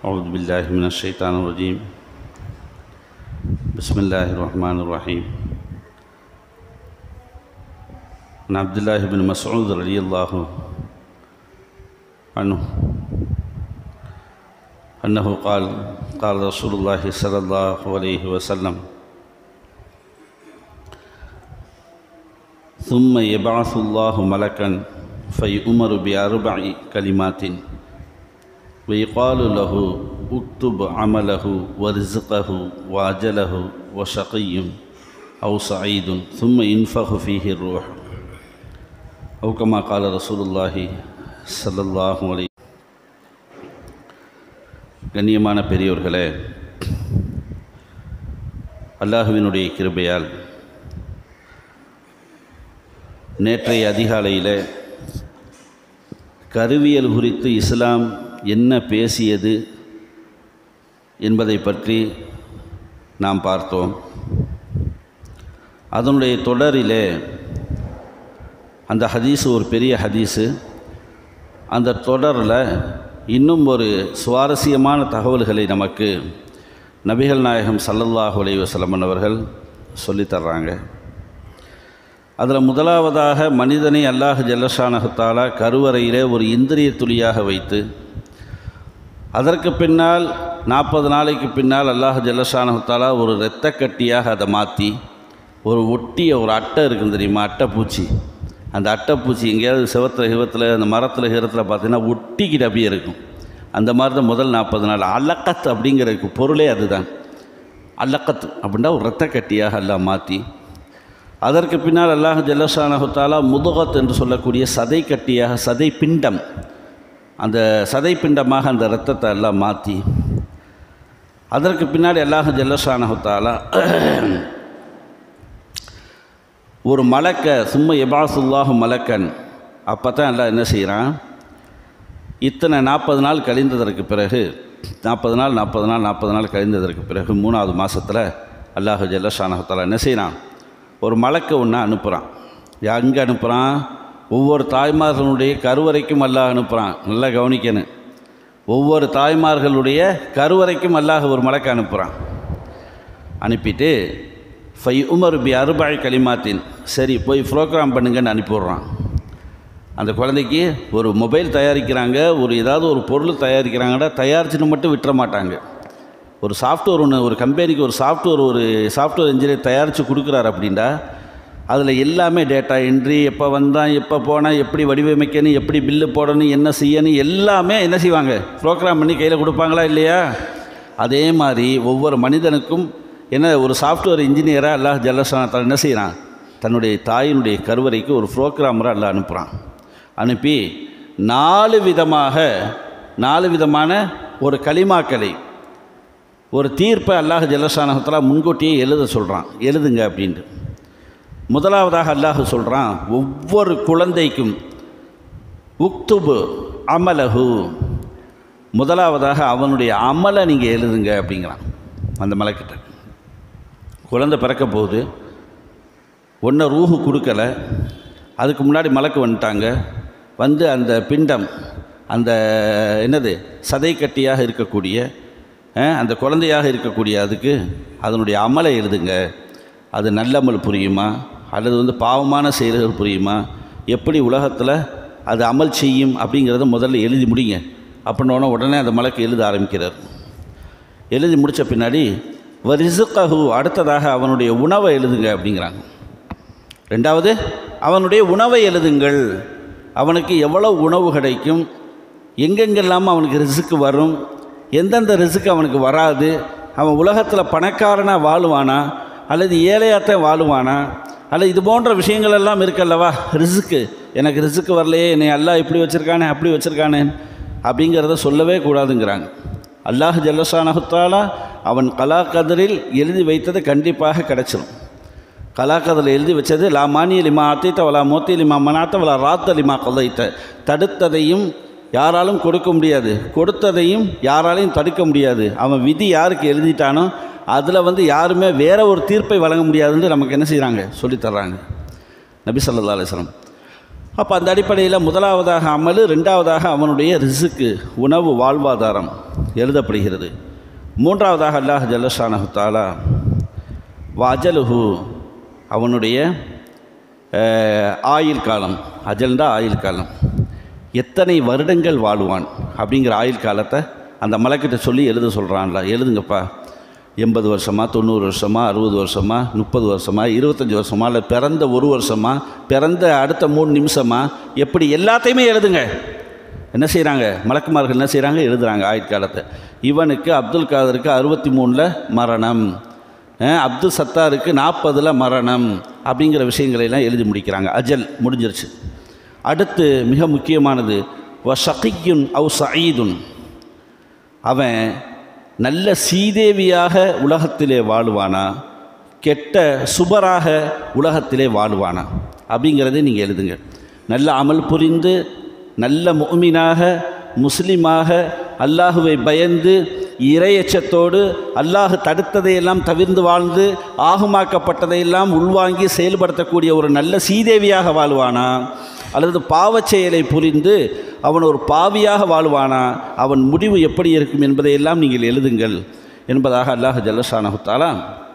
أعوذ بالله من الشيطان الرجيم بسم الله الرحمن الرحيم عن عبد الله بن مسعود رضي الله عنه أنه قال قال رسول الله صلى الله عليه وسلم ثم يبعث الله ملكا فيؤمر بأربع كلمات ويقال له اكتب عمله ورزقه وأجله وشقي أو سعيد ثم ينفخ فيه الروح أو كما قال رسول الله صلى الله عليه கண்ணியமான பெரியோர்களே அல்லாஹுவினுடைய கிருபையால் நேற்றைய அதிகாலையில் கருவியல் குறித்து இஸ்லாம் என்ன பேசியது என்பதை பற்றி நாம் பார்த்தோம் அதனுடைய தொடரிலே அந்த ஹதீஸு ஒரு பெரிய ஹதீஸு அந்த தொடரில் இன்னும் ஒரு சுவாரஸ்யமான தகவல்களை நமக்கு நபிகள் நாயகம் சல்லல்லாஹு அலைஹி வஸல்லம் அவர்கள் சொல்லித்தர்றாங்க அதில் முதலாவதாக மனிதனை அல்லாஹ் ஜல்லஷானகத்தாலா கருவறையிலே ஒரு இந்திரிய துளியாக வைத்து அதற்கு பின்னால் நாற்பது நாளைக்கு பின்னால் அல்லாஹ் ஜல்லஷானகத்தாலா ஒரு இரத்த கட்டியாக அதை மாற்றி ஒரு ஒட்டிய ஒரு அட்டை இருக்குது தெரியுமா அட்டைப்பூச்சி அந்த அட்டைப்பூச்சி எங்கேயாவது சிவத்தில் சிவத்தில் அந்த மரத்தில் கிரத்தில் பார்த்தீங்கன்னா ஒட்டிக்கிட்டு அப்படியே இருக்கும் அந்த மாதிரி தான் முதல் நாற்பது நாள் அல்லக்கத் அப்படிங்கிறதுக்கு பொருளே அதுதான் அல்லக்கத் அப்படின்னா ஒரு இரத்த கட்டியாக எல்லாம் மாற்றி அதற்கு பின்னால் அல்லாஹ் ஜல்லஷானஹுத்தாலா முதுகத் என்று சொல்லக்கூடிய சதை கட்டியாக சதை பிண்டம் அந்த சதை பிண்டமாக அந்த இரத்தத்தை எல்லாம் மாற்றி அதற்கு பின்னாடி அல்லாஹ் ஜல்லஷானஹுத்தாலா ஒரு மலக்க சும்ம எபாசுல்லாஹு மலக்கன் அப்போ தான் எல்லாம் என்ன செய்கிறான் இத்தனை நாற்பது நாள் கழிந்ததற்கு பிறகு நாற்பது நாள் நாற்பது நாள் நாற்பது நாள் கழிந்ததற்கு பிறகு மூணாவது மாதத்தில் அல்லாஹு ஜல்லஷானஹத்தாலா என்ன செய்கிறான் ஒரு மலக்கை ஒன்று அனுப்புகிறான் எங்கே அனுப்புகிறான் ஒவ்வொரு தாய்மார்களுடைய கருவறைக்கும் அல்லாஹ் அனுப்புகிறான் நல்லா கவனிக்கணும் ஒவ்வொரு தாய்மார்களுடைய கருவறைக்கும் அல்லாஹ் ஒரு மலக்கை அனுப்புகிறான் அனுப்பிட்டு ஃபை உமர் பி அறுபாய் களிமாத்தின் சரி போய் ப்ரோக்ராம் பண்ணுங்கன்னு அனுப்பிவிட்றான் அந்த குழந்தைக்கு ஒரு மொபைல் தயாரிக்கிறாங்க ஒரு ஏதாவது ஒரு பொருள் தயாரிக்கிறாங்கன்னா தயாரிச்சுன்னு மட்டும் விட்டுற மாட்டாங்க ஒரு சாஃப்ட்வேர் ஒன்று ஒரு கம்பெனிக்கு ஒரு சாஃப்ட்வேர் ஒரு சாஃப்ட்வேர் இன்ஜினியர் தயாரித்து கொடுக்குறாரு அப்படின்னா அதில் எல்லாமே டேட்டா என்ட்ரி எப்போ வந்தான் எப்போ போனால் எப்படி வடிவமைக்கணும் எப்படி பில்லு போடணும் என்ன செய்யணும் எல்லாமே என்ன செய்வாங்க ப்ரோக்ராம் பண்ணி கையில் கொடுப்பாங்களா இல்லையா அதே மாதிரி ஒவ்வொரு மனிதனுக்கும் என்ன ஒரு சாஃப்ட்வேர் இன்ஜினியராக அல்லாஹ் ஜல்லசானத்தால் என்ன செய்கிறான் தன்னுடைய தாயினுடைய கருவறைக்கு ஒரு ப்ரோக்ராமராக எல்லாம் அனுப்புகிறான் அனுப்பி நாலு விதமாக நாலு விதமான ஒரு களிமாக்களை ஒரு தீர்ப்பை அல்லாஹ் ஜல்லசானகத்தில் முன்கூட்டியே எழுத சொல்கிறான் எழுதுங்க அப்படின்ட்டு முதலாவதாக அல்லாஹ் சொல்கிறான் ஒவ்வொரு குழந்தைக்கும் உக்துபு அமலஹு முதலாவதாக அவனுடைய அமலை நீங்கள் எழுதுங்க அப்படிங்கிறான் அந்த மலைக்கிட்ட குழந்தை பிறக்க போகுது ஒன்றை ரூஹு கொடுக்கலை அதுக்கு முன்னாடி மலக்கு வந்துட்டாங்க வந்து அந்த பிண்டம் அந்த என்னது சதை கட்டியாக இருக்கக்கூடிய அந்த குழந்தையாக இருக்கக்கூடிய அதுக்கு அதனுடைய அமலை எழுதுங்க அது நல்லமல் புரியுமா அல்லது வந்து பாவமான செயல்கள் புரியுமா எப்படி உலகத்தில் அது அமல் செய்யும் அப்படிங்கிறத முதல்ல எழுதி முடிங்க அப்படின்னோடனே உடனே அந்த மலைக்கு எழுத ஆரம்பிக்கிறார் எழுதி முடித்த பின்னாடி வரிசுக்கஹு அடுத்ததாக அவனுடைய உணவை எழுதுங்க அப்படிங்கிறாங்க ரெண்டாவது அவனுடைய உணவை எழுதுங்கள் அவனுக்கு எவ்வளோ உணவு கிடைக்கும் எங்கெங்கெல்லாம் அவனுக்கு ரிசுக்கு வரும் எந்தெந்த ரிசுக்கு அவனுக்கு வராது அவன் உலகத்தில் பணக்காரனாக வாழுவானா அல்லது ஏழையாத்தான் வாழுவானா அல்லது இது போன்ற விஷயங்கள் எல்லாம் இருக்கல்லவா ரிசுக்கு எனக்கு ரிசுக்கு வரலையே என்னை எல்லாம் இப்படி வச்சுருக்கானே அப்படி வச்சுருக்கானே அப்படிங்கிறத சொல்லவே கூடாதுங்கிறாங்க அல்லாஹ் ஜல்லசானகுத்தாலா அவன் கலாக்கதரில் எழுதி வைத்தது கண்டிப்பாக கிடச்சிடும் கலாக்கதில் எழுதி வச்சது லா மானிய லிமா அத்தைத்த வலா மோத்தி லிமா மனாத்த வலா ராத்த லிமா கொலைத்த தடுத்ததையும் யாராலும் கொடுக்க முடியாது கொடுத்ததையும் யாராலையும் தடுக்க முடியாது அவன் விதி யாருக்கு எழுதிட்டானோ அதில் வந்து யாருமே வேற ஒரு தீர்ப்பை வழங்க முடியாதுன்னு நமக்கு என்ன செய்கிறாங்க சொல்லித்தர்றாங்க நபி சொல்லா அலிஸ்லாம் அப்போ அந்த அடிப்படையில் முதலாவதாக அமல் ரெண்டாவதாக அவனுடைய ரிசுக்கு உணவு வாழ்வாதாரம் எழுதப்படுகிறது மூன்றாவதாக அல்லாஹ் ஜல்லஷானஹு தாலா வஜலுஹு அவனுடைய அஹ், ஆயுள் காலம் அஜல்டா ஆயுள் காலம் எத்தனை வருடங்கள் வாழுவான் அப்படிங்கிற ஆயுள் காலத்தை அந்த மலைக்கிட்ட சொல்லி எழுத சொல்கிறான்ல எழுதுங்கப்பா எண்பது வருஷமா தொண்ணூறு வருஷமா அறுபது வருஷமா முப்பது வருஷமா இருபத்தஞ்சி வருஷமா இல்லை பிறந்த ஒரு வருஷமா பிறந்த அடுத்த மூணு நிமிஷமா எப்படி எல்லாத்தையுமே எழுதுங்க என்ன செய்கிறாங்க மலக்குமார்கள் என்ன செய்கிறாங்க எழுதுகிறாங்க ஆயுட்காலத்தை இவனுக்கு அப்துல் காதருக்கு அறுபத்தி மூணில் மரணம் அஹ் அப்துல் சத்தாருக்கு நாற்பதில் மரணம் அப்படிங்கிற விஷயங்களை எல்லாம் எழுதி முடிக்கிறாங்க அஜல் முடிஞ்சிருச்சு அடுத்து மிக முக்கியமானது வ ஷகியுன் அவு சயீதுன் அவன் நல்ல சீதேவியாக உலகத்திலே வாழுவானா கெட்ட சுபராக உலகத்திலே வாழுவானா அப்படிங்கிறதை நீங்கள் எழுதுங்க நல்ல அமல் புரிந்து நல்ல முஃமினாக முஸ்லிமாக அல்லாஹுவை பயந்து இரையச்சத்தோடு அல்லாஹ் தடுத்ததையெல்லாம் தவிர்ந்து வாழ்ந்து ஆகுமாக்கப்பட்டதையெல்லாம் உள்வாங்கி செயல்படுத்தக்கூடிய ஒரு நல்ல சீதேவியாக வாழ்வானா அல்லது பாவச் செயலை புரிந்து அவன் ஒரு பாவியாக வாழ்வானா அவன் முடிவு எப்படி இருக்கும் என்பதையெல்லாம் நீங்கள் எழுதுங்கள் என்பதாக அல்லாஹ் ஜல்லஷானஹுத்தாலா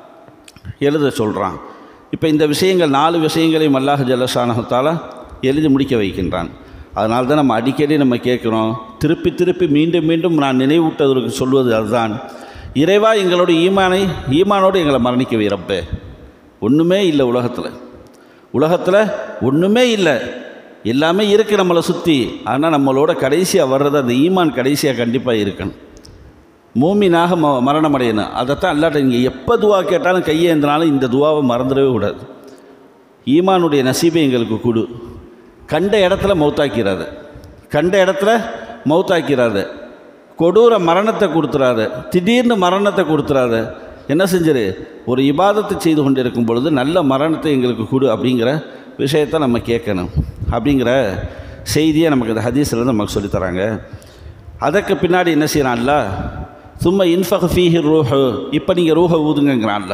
எழுத சொல்கிறான் இப்போ இந்த விஷயங்கள் நாலு விஷயங்களையும் அல்லாஹ் ஜல்லஷானஹுத்தாலா எழுதி முடிக்க வைக்கின்றான் அதனால தான் நம்ம அடிக்கடி நம்ம கேட்குறோம் திருப்பி திருப்பி மீண்டும் மீண்டும் நான் நினைவூட்டுவதற்கு சொல்வது அதுதான் இறைவா எங்களோட ஈமானை ஈமானோடு எங்களை மரணிக்க வைரப்பே ஒன்றுமே இல்லை உலகத்தில் உலகத்தில் ஒன்றுமே இல்லை எல்லாமே இருக்குது நம்மளை சுற்றி ஆனால் நம்மளோட கடைசியாக வர்றது அந்த ஈமான் கடைசியாக கண்டிப்பாக இருக்கணும் மூமினாக ம மரணம் அடையணும் அதைத்தான் அல்லாட்ட நீங்கள் எப்போ துவா கேட்டாலும் கையேந்தினாலும் இந்த துவாவை மறந்துடவே கூடாது ஈமானுடைய நசீபை எங்களுக்கு கொடு கண்ட இடத்துல மௌத்தாக்கிறாத கண்ட இடத்துல மௌத்தாக்கிறாத கொடூர மரணத்தை கொடுத்துறாத திடீர்னு மரணத்தை கொடுத்துறாத என்ன செஞ்சிரு ஒரு இபாதத்தை செய்து கொண்டிருக்கும் பொழுது நல்ல மரணத்தை எங்களுக்கு கொடு அப்படிங்கிற விஷயத்தை நம்ம கேட்கணும் அப்படிங்கிற செய்தியை நமக்கு இந்த ஹதீஸ்லேருந்து நமக்கு சொல்லித்தராங்க அதற்கு பின்னாடி என்ன செய்யறான்ல சும்மா இன்ஃபக் ஃபீஹி ரூஹு இப்போ நீங்கள் ரூஹை ஊதுங்கங்கிறான்ல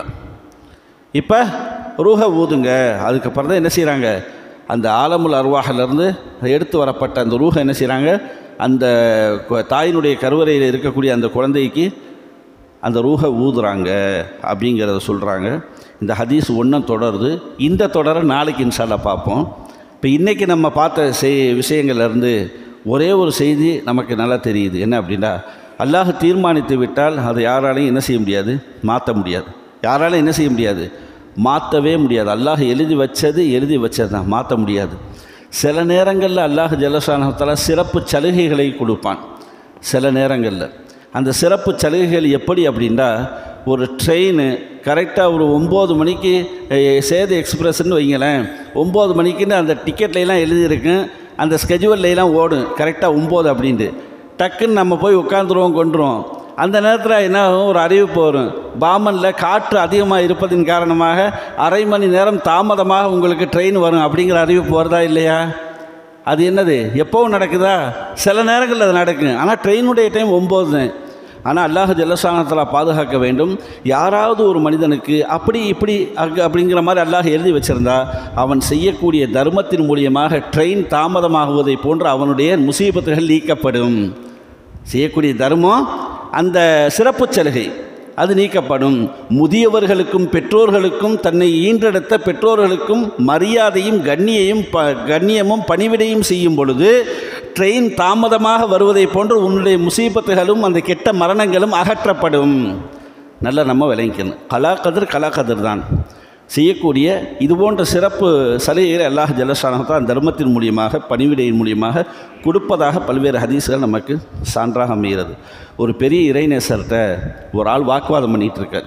இப்போ ரூஹை ஊதுங்க அதுக்கப்புறம் தான் என்ன செய்கிறாங்க அந்த ஆலமுல் அருவாகிலிருந்து எடுத்து வரப்பட்ட அந்த ரூஹை என்ன செய்கிறாங்க அந்த கு- தாயினுடைய கருவறையில் இருக்கக்கூடிய அந்த குழந்தைக்கு அந்த ரூஹை ஊதுறாங்க அப்படிங்கிறத சொல்கிறாங்க இந்த ஹதீஸ் ஒன்றும் தொடருது இந்த தொடரை நாளைக்கு இன்ஷால்லா பார்ப்போம் இப்போ இன்றைக்கி நம்ம பார்த்த செய் விஷயங்கள்லேருந்து ஒரே ஒரு செய்தி நமக்கு நல்லா தெரியுது என்ன அப்படின்னா அல்லாஹ் தீர்மானித்து விட்டால் அதை யாராலையும் என்ன செய்ய முடியாது மாற்ற முடியாது யாராலையும் என்ன செய்ய முடியாது மாற்றவே முடியாது அல்லாஹ் எழுதி வச்சது எழுதி வச்சது தான் மாற்ற முடியாது சில நேரங்களில் அல்லாஹ் ஜலசானத்தால் சிறப்பு சலுகைகளை கொடுப்பான் சில நேரங்களில் அந்த சிறப்பு சலுகைகள் எப்படி அப்படின்னா ஒரு ட்ரெயின் கரெக்டாக ஒரு ஒம்பது மணிக்கு அஹ், சேது எக்ஸ்பிரஸ்ன்னு வைங்களேன் ஒம்பது மணிக்குன்னு அந்த டிக்கெட்லாம் எழுதியிருக்கு அந்த ஸ்கெட்யூல்லாம் ஓடும் கரெக்டாக ஒம்பது அப்படின்ட்டு டக்குன்னு நம்ம போய் உட்காந்துருவோம் கொண்டுருவோம் அந்த நேரத்தில் என்ன ஆகும்? ஒரு அறிவிப்பு வரும் பாமனில் காற்று அதிகமாக இருப்பதின் காரணமாக அரை மணி நேரம் தாமதமாக உங்களுக்கு ட்ரெயின் வரும் அப்படிங்கிற அறிவிப்பு வருதா இல்லையா அது என்னது எப்போவும் நடக்குதா சில நேரங்களில் அது நடக்கும் ஆனால் ட்ரெயினுடைய டைம் ஒம்பது ஆனால் அல்லாஹ் ஜல்லசானத்தில் பாதுகாக்க வேண்டும் யாராவது ஒரு மனிதனுக்கு அப்படி இப்படி அங்க அப்படிங்கிற மாதிரி அல்லாஹ் எழுதி வச்சிருந்தா அவன் செய்யக்கூடிய தர்மத்தின் மூலியமாக ட்ரெயின் தாமதமாகுவதை போன்று அவனுடைய முசீபத்துகள் நீக்கப்படும் செய்யக்கூடிய தர்மம் அந்த சிறப்பு சலுகை அது நீக்கப்படும் முதியவர்களுக்கும் பெற்றோர்களுக்கும் தன்னை ஈன்றெடுத்த பெற்றோர்களுக்கும் மரியாதையும் கண்ணியையும் ப கண்ணியமும் பணிவிடையும் செய்யும் பொழுது ட்ரெயின் தாமதமாக வருவதைப் போன்று உன்னுடைய முசீபத்துகளும் அந்த கெட்ட மரணங்களும் அகற்றப்படும் நல்லா நம்ம விளங்கிக்கணும் கலாக்கதிர் கலாக்கதிர் தான் செய்யக்கூடிய இது போன்ற சிறப்பு சலுகைகளை அல்லாஹ் ஜலசானத்தான் தர்மத்தின் மூலியமாக பணிவிடையின் மூலியமாக கொடுப்பதாக பல்வேறு ஹதீஸ்கள் நமக்கு சான்றாக அமைகிறது ஒரு பெரிய இறைநேசர்கிட்ட ஒரு ஆள் வாக்குவாதம் பண்ணிகிட்டு இருக்கார்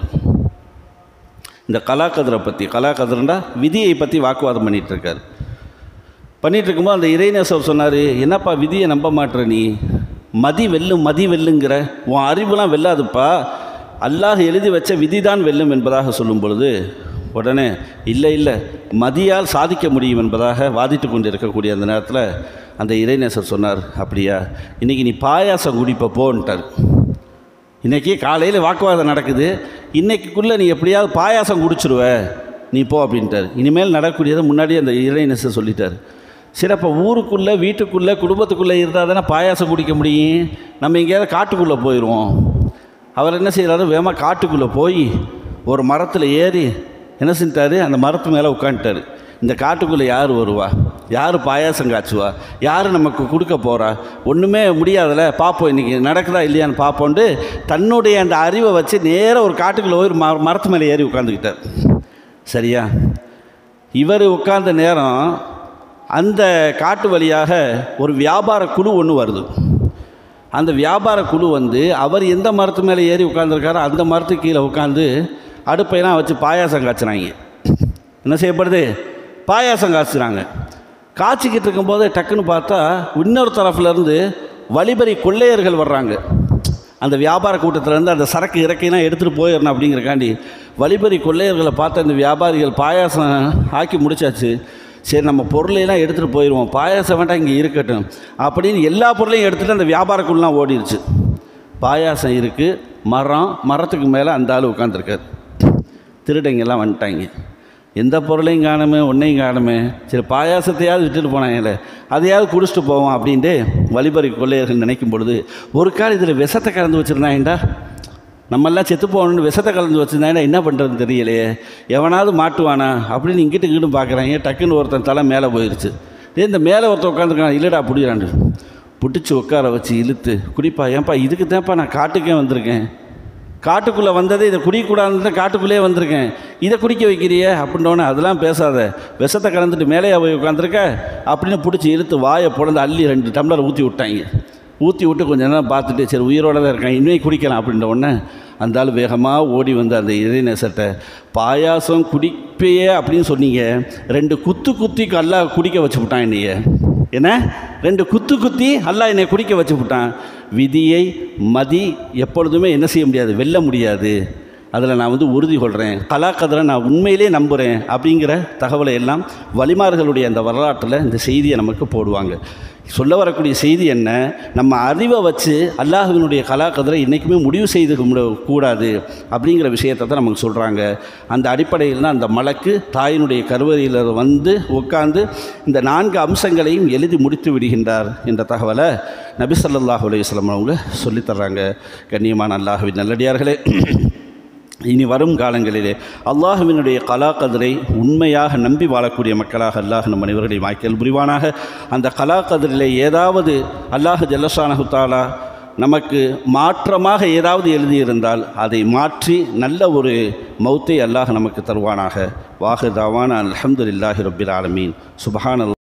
இந்த கலாக்கதிரை பற்றி கலாக்கதிர்னா விதியை பற்றி வாக்குவாதம் பண்ணிகிட்டு இருக்கார் பண்ணிகிட்டு இருக்கும்போது அந்த இறைநேசர் சொன்னார் என்னப்பா விதியை நம்ப மாட்ற நீ மதி வெல்லும் மதி வெல்லுங்கிற உன் அறிவுலாம் வெல்லாதுப்பா அல்லாஹ் எழுதி வச்ச விதி தான் வெல்லும் என்பதாக சொல்லும் பொழுது உடனே இல்லை இல்லை மதியால் சாதிக்க முடியும் என்பதாக வாதிட்டு கொண்டு இருக்கக்கூடிய அந்த நேரத்தில் அந்த இறைநேசர் சொன்னார் அப்படியா இன்றைக்கி நீ பாயாசம் குடிப்ப போன்ட்டார் இன்றைக்கி காலையில் வாக்குவாதம் நடக்குது இன்றைக்குள்ளே நீ எப்படியாவது பாயாசம் குடிச்சிருவ நீ போ அப்படின்ட்டார் இனிமேல் நடக்கக்கூடியதை முன்னாடியே அந்த இறைநேசர் சொல்லிட்டார் சரி அப்போ ஊருக்குள்ளே வீட்டுக்குள்ளே குடும்பத்துக்குள்ளே இருந்தால் தானே பாயாசம் குடிக்க முடியும் நம்ம எங்கேயாவது காட்டுக்குள்ளே போயிடுவோம் அவர் என்ன செய்கிறாரு வேகமாக காட்டுக்குள்ளே போய் ஒரு மரத்தில் ஏறி என்ன செஞ்சிட்டாரு அந்த மரத்து மேலே உட்காந்துட்டாரு இந்த காட்டுக்குள்ளே யார் வருவா யார் பாயாசம் காய்ச்சுவா யார் நமக்கு கொடுக்க போகிறா ஒன்றுமே முடியாதுல்ல பார்ப்போம் இன்றைக்கி நடக்குதா இல்லையான்னு பார்ப்போன்ட்டு தன்னுடைய அந்த அறிவை வச்சு நேராக ஒரு காட்டுக்குள்ளே போய் ஒரு மர மரத்து மேலே ஏறி உட்காந்துக்கிட்டார் சரியா இவர் உட்கார்ந்த நேரம் அந்த காட்டு வழியாக ஒரு வியாபார குழு ஒன்று வருது அந்த வியாபார குழு வந்து அவர் எந்த மரத்து மேலே ஏறி உட்காந்துருக்காரோ அந்த மரத்துக்கு கீழே உட்காந்து அடுப்பையெல்லாம் வச்சு பாயாசம் காய்ச்சுறாங்க என்ன செய்யப்படுது பாயாசம் காய்ச்சுறாங்க காய்ச்சிக்கிட்டு இருக்கும்போது டக்குன்னு பார்த்தா இன்னொரு தரப்புலேருந்து வழிபறி கொள்ளையர்கள் வர்றாங்க அந்த வியாபார கூட்டத்திலேருந்து அந்த சரக்கு இறக்கையெல்லாம் எடுத்துகிட்டு போயிடணும் அப்படிங்கிறக்காண்டி வழிபறி கொள்ளையர்களை பார்த்து அந்த வியாபாரிகள் பாயாசம் ஆக்கி முடிச்சாச்சு சரி நம்ம பொருளையெல்லாம் எடுத்துகிட்டு போயிடுவோம் பாயாசம் வேண்டாம் இங்கே இருக்கட்டும் அப்படின்னு எல்லா பொருளையும் எடுத்துகிட்டு அந்த வியாபாரக்குள்ளலாம் ஓடிடுச்சு பாயாசம் இருக்குது மரம் மரத்துக்கு மேலே அந்த ஆள் உட்காந்துருக்காரு திருடங்கெல்லாம் வந்துட்டாங்க எந்த பொருளையும் காணுமே ஒன்றையும் காணுமே சரி பாயாசத்தையாவது விட்டுட்டு போனாங்கல்ல அதையாவது குடிச்சிட்டு போவோம் அப்படின்ட்டு வழிபறி கொள்ளையர்கள் நினைக்கும் பொழுது ஒரு கால் இதில் விஷத்தை கலந்து வச்சுருந்தாங்கடா நம்மெல்லாம் செத்து போகணும்னு விஷத்தை கலந்து வச்சுருந்தாங்கன்னா என்ன பண்ணுறதுன்னு தெரியலையே எவனாவது மாட்டுவானா அப்படின்னு இங்கிட்டு இங்கிட்டும் பார்க்குறாங்க டக்குன்னு ஒருத்தன் தலை மேலே போயிடுச்சு டேய் இந்த மேலே ஒருத்தன் உட்காந்துருக்கான் இல்லைடா பிடிக்கிறாண்டு பிடிச்சி உட்கார வச்சு இழுத்து குடிப்பா ஏன்பா இதுக்கு தான்ப்பா நான் காட்டுக்கே வந்திருக்கேன் காட்டுக்குள்ளே வந்ததே இதை குடிக்கக்கூடாதுன்னு தான் காட்டுக்குள்ளேயே வந்திருக்கேன் இதை குடிக்க வைக்கிறியே அப்படின்னோடனே அதெல்லாம் பேசாத விஷத்தை கலந்துட்டு மேலேயே போய் உட்காந்துருக்க அப்படின்னு பிடிச்சி இழுத்து வாயை பிறந்து அள்ளி ரெண்டு டம்ளர் ஊற்றி விட்டாங்க ஊற்றி விட்டு கொஞ்ச நேரம் பார்த்துட்டு சரி உயிரோட தான் இருக்கான் இனிமே குடிக்கலாம் அப்படின்ற உடனே அந்த ஆள் வேகமாக ஓடி வந்து அந்த இறைநேசத்தை பாயாசம் குடிப்பையே அப்படின்னு சொன்னீங்க ரெண்டு குத்து குத்தி கல்லா குடிக்க வச்சு விட்டான் என்னைய என்ன ரெண்டு குத்து குத்தி அல்லாஹ் என்னை குடிக்க வச்சு விட்டான் விதியை மதி எப்பொழுதுமே என்ன செய்ய முடியாது வெல்ல முடியாது அதில் நான் வந்து உறுதி கொள்கிறேன் கலாக்கதிரை நான் உண்மையிலே நம்புகிறேன் அப்படிங்கிற தகவலை எல்லாம் வழிமார்களுடைய அந்த வரலாற்றில் இந்த செய்தியை நமக்கு போடுவாங்க சொல்ல வரக்கூடிய செய்தி என்ன நம்ம அறிவை வச்சு அல்லாஹுவினுடைய கலாக்கதிரை என்றைக்குமே முடிவு செய்து கும்பிட- கூடாது அப்படிங்கிற விஷயத்தை தான் நமக்கு சொல்கிறாங்க அந்த அடிப்படையில் தான் அந்த மலக்கு தாயினுடைய கருவறையில் வந்து உட்கார்ந்து இந்த நான்கு அம்சங்களையும் எழுதி முடித்து விடுகின்றார் என்ற தகவலை நபி ஸல்லல்லாஹு அலைஹி வஸல்லம் அவங்க சொல்லித்தர்றாங்க கண்ணியமான அல்லாஹுவின் நல்லடியார்களே இனி வரும் காலங்களிலே அல்லாஹுவினுடைய கலாக்கதிரை உண்மையாக நம்பி வாழக்கூடிய மக்களாக அல்லாஹ் நம் அனைவர்களை வாய்க்கல் புரிவானாக அந்த கலாக்கதிரிலே ஏதாவது அல்லாஹ் ஜல்லஷானஹு தாலா நமக்கு மாற்றமாக ஏதாவது எழுதியிருந்தால் அதை மாற்றி நல்ல ஒரு மௌத்தை அல்லாஹ் நமக்கு தருவானாக வாஹு தாவான அல்ஹம்துலில்லாஹி ரப்பில் ஆலமீன் சுபஹான்